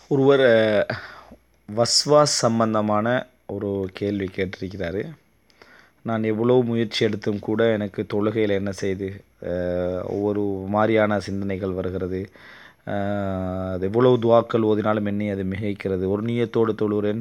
ஒருவர் அஹ், வஸ்வாஸ் சம்பந்தமான ஒரு கேள்வி கேட்டிருக்கிறாரு நான் எவ்வளோ முயற்சி எடுத்தும் கூட எனக்கு தொழுகையில் என்ன செய்து அஹ், ஒவ்வொரு மாதிரியான சிந்தனைகள் வருகிறது அஹ், அது எவ்வளவு துவாக்கள் ஓதினாலும் என்னை அது மிகைக்கிறது ஒரு நீயத்தோடு தொழுகிறேன்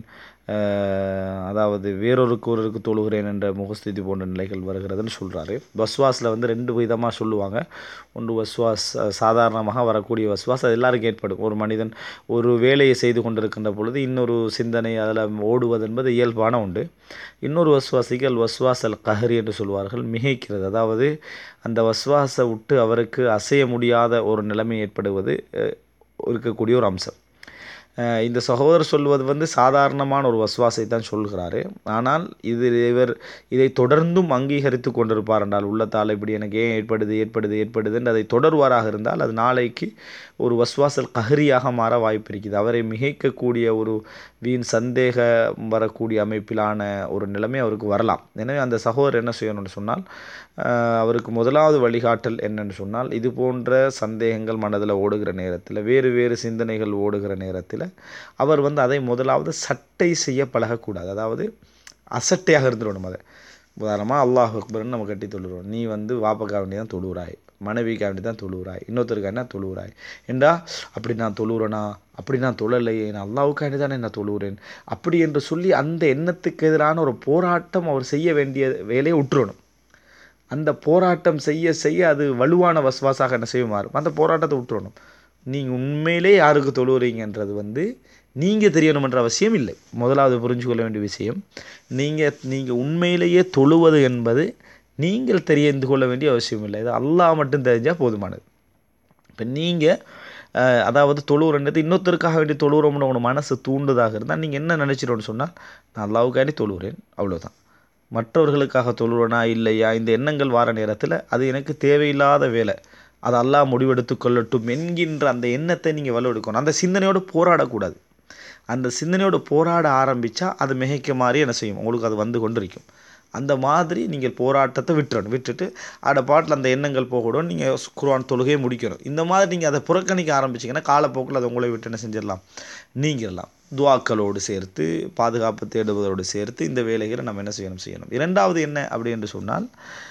அஹ், அதாவது வேறொருக்கு ஒருவருக்கு தொழுகிறேன் என்ற முகஸ்திதி போன்ற நிலைகள் வருகிறதுன்னு சொல்கிறாரு வஸ்வாஸில் வந்து ரெண்டு விதமாக சொல்லுவாங்க ஒன்று வஸ்வாஸ் அஹ், சாதாரணமாக வரக்கூடிய வஸ்வாஸ் அது எல்லாருக்கும் ஏற்படும் ஒரு மனிதன் ஒரு வேலையை செய்து கொண்டிருக்கின்ற பொழுது இன்னொரு சிந்தனை அதில் ஓடுவது என்பது இயல்பான உண்டு இன்னொரு வஸ்வாசிகள் வஸ்வாஸ் அல் கஹரி என்று சொல்வார்கள் மிகைக்கிறது அதாவது அந்த வஸ்வாஸை விட்டு அவருக்கு அசைய முடியாத ஒரு நிலைமை ஏற்படுவது அஹ், இருக்கக்கூடிய ஒரு அம்சம் அஹ் இந்த சகோதரர் சொல்வது வந்து சாதாரணமான ஒரு வஸ்வாசை தான் சொல்கிறாரு ஆனால் இது இவர் இதை தொடர்ந்தும் அங்கீகரித்து கொண்டிருப்பார் என்றால் உள்ளத்தால் இப்படி எனக்கு ஏன் ஏற்படுது ஏற்படுது ஏற்படுது என்று அதை தொடர்வாராக இருந்தால் அது நாளைக்கு ஒரு வஸ்வாசல் கஹரியாக மாற வாய்ப்பு இருக்குது அவரை மிகைக்கக்கூடிய ஒரு வீண் சந்தேகம் வரக்கூடிய அமைப்பிலான ஒரு நிலைமை அவருக்கு வரலாம் எனவே அந்த சகோதரர் என்ன செய்யணும்னு சொன்னால் அஹ் அவருக்கு முதலாவது வழிகாட்டல் என்னன்னு சொன்னால் இது போன்ற சந்தேகங்கள் மனதில் ஓடுகிற நேரத்தில் வேறு வேறு சிந்தனைகள் ஓடுகிற நேரத்தில் அவர் வந்து அதை முதலாவது சட்டை செய்ய பழகக்கூடாது அதாவது அசட்டையாக இருந்துடணும் அதை உதாரணமாக அல்லாஹ் அக்பர்னு நம்ம கட்டி தொழுகிறோம் நீ வந்து வாப்பக்கா வேண்டி தான் தொழுகிறாய் மனைவிக்கா வேண்டி தான் தொழுகிறாய் இன்னொருத்தருக்காண்டி தான் தொழுகிறாய் ஏண்டா அப்படி நான் தொழுகிறேனா அப்படி நான் தொழலையே நான் அல்லாவுக்காண்டி தானே நான் தொழுகிறேன் அப்படி என்று சொல்லி அந்த எண்ணத்துக்கு எதிரான ஒரு போராட்டம் அவர் செய்ய வேண்டிய வேலையை விட்டுறணும் அந்த போராட்டம் செய்ய செய்ய அது வலுவான வஸ்வாசாக என்ன செய்ய மாறும் அந்த போராட்டத்தை விட்டுறணும் நீங்கள் உண்மையிலே யாருக்கு தொழுகிறீங்கன்றது வந்து நீங்கள் தெரியணுமென்ற அவசியம் இல்லை முதலாவது புரிஞ்சு கொள்ள வேண்டிய விஷயம் நீங்கள் நீங்கள் உண்மையிலேயே தொழுவது என்பது நீங்கள் தெரிந்து கொள்ள வேண்டிய அவசியம் இல்லை இது அல்லாஹ் மட்டும் தெரிஞ்சால் போதுமானது இப்போ நீங்கள் அதாவது தொழுவுறன்றது இன்னொருத்தருக்காக வேண்டி தொழுவுறோம்னு உங்கள் மனசு தூண்டுதாக இருந்தால் நீங்கள் என்ன நினச்சிடணும்னு சொன்னால் நான் அல்லாவுக்காண்டி தொழுகிறேன் அவ்வளோதான் மற்றவர்களுக்காக தொழுறனா இல்லையா இந்த எண்ணங்கள் வார நேரத்தில் அது எனக்கு தேவையில்லாத வேலை அது அல்லாஹ் முடிவெடுத்து கொள்ளட்டும் என்கின்ற அந்த எண்ணத்தை நீங்கள் வலுவெடுக்கணும் அந்த சிந்தனையோடு போராடக்கூடாது அந்த சிந்தனையோடு போராட ஆரம்பித்தா அது மிகைக்க மாதிரி என்ன செய்யும் உங்களுக்கு அது வந்து கொண்டிருக்கும் அந்த மாதிரி நீங்கள் போராட்டத்தை விட்டுறணும் விட்டுட்டு அட பாட்டில் அந்த எண்ணங்கள் போகணும் நீங்கள் குர்ஆன் தொழுகையை முடிக்கணும் இந்த மாதிரி நீங்கள் அதை புறக்கணிக்க ஆரம்பிச்சிங்கன்னா காலப்போக்கில் அதை உங்களை விட்டு என்ன செஞ்சிடலாம் நீங்கிடலாம் துவாக்களோடு சேர்த்து பாதுகாப்பு தேடுவதோடு சேர்த்து இந்த வேலைகளை நம்ம என்ன செய்யணும் செய்யணும் இரண்டாவது என்ன அப்படி என்று சொன்னால்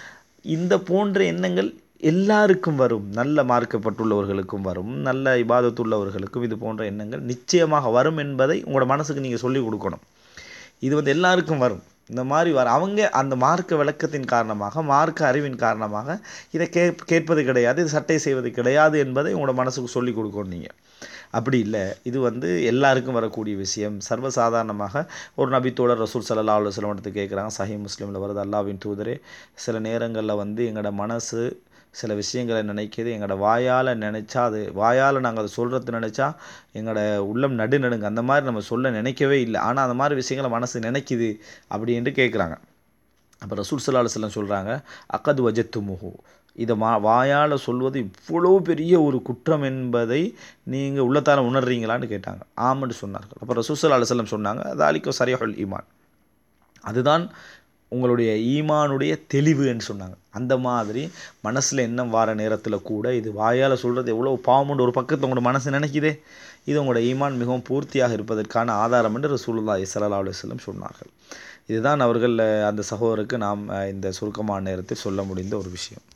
இந்த போன்ற எண்ணங்கள் எல்லாருக்கும் வரும் நல்ல மார்க்கப்பட்டுள்ளவர்களுக்கும் வரும் நல்ல இபாதத்துள்ளவர்களுக்கும் இது போன்ற எண்ணங்கள் நிச்சயமாக வரும் என்பதை உங்களோட மனசுக்கு நீங்கள் சொல்லிக் கொடுக்கணும் இது வந்து எல்லாருக்கும் வரும் இந்த மாதிரி வர அவங்க அந்த மார்க்க விளக்கத்தின் காரணமாக மார்க்க அறிவின் காரணமாக இதை கே கேட்பது கிடையாது இது சட்டை செய்வது கிடையாது என்பதை உங்களோட மனசுக்கு சொல்லிக் கொடுக்கணும் நீங்கள் அப்படி இல்லை இது வந்து எல்லாருக்கும் வரக்கூடிய விஷயம் சர்வசாதாரணமாக ஒரு நபித்தோழர் ரசூல் சல்லா அலுவலம் எடுத்து கேட்குறாங்க சஹி முஸ்லீமில் வருது அல்லாவின் தூதரே சில நேரங்களில் வந்து எங்களோட மனசு சில விஷயங்களை நினைக்கிது எங்களோட வாயால் நினச்சா அது வாயால் நாங்கள் அதை சொல்கிறது நினச்சா எங்களோட உள்ளம் நடு நடுங்க அந்த மாதிரி நம்ம சொல்ல நினைக்கவே இல்லை ஆனால் அந்த மாதிரி விஷயங்களை மனசு நினைக்குது அப்படின்ட்டு கேட்குறாங்க அப்போ ரசூல் சல்லா அலுவலம் சொல்கிறாங்க அக்கது வஜத்து முஹு இதை மா வாயால் சொல்வது இவ்வளோ பெரிய ஒரு குற்றம் என்பதை நீங்கள் உள்ளத்தால் உணர்றீங்களான்னு கேட்டாங்க ஆமன்னு சொன்னார்கள் அப்போ ரசூசல் அலுவலம் சொன்னாங்க அது அலிக்கோ சரியாகுல் ஈமான் அதுதான் உங்களுடைய ஈமானுடைய தெளிவுன்னு சொன்னாங்க அந்த மாதிரி மனசில் எண்ணம் வார நேரத்தில் கூட இது வாயால் சொல்கிறது எவ்வளோ பாவமுண்டு ஒரு பக்கத்தில் உங்களோட மனசு நினைக்குதே இது உங்களோட ஈமான் மிகவும் பூர்த்தியாக இருப்பதற்கான ஆதாரம் என்று ரசூலுல்லா சல்லா அலுவலம் சொன்னார்கள் இதுதான் அவர்கள் அந்த சகோதரருக்கு நாம் இந்த சுருக்கமான நேரத்தில் சொல்ல முடிந்த ஒரு விஷயம்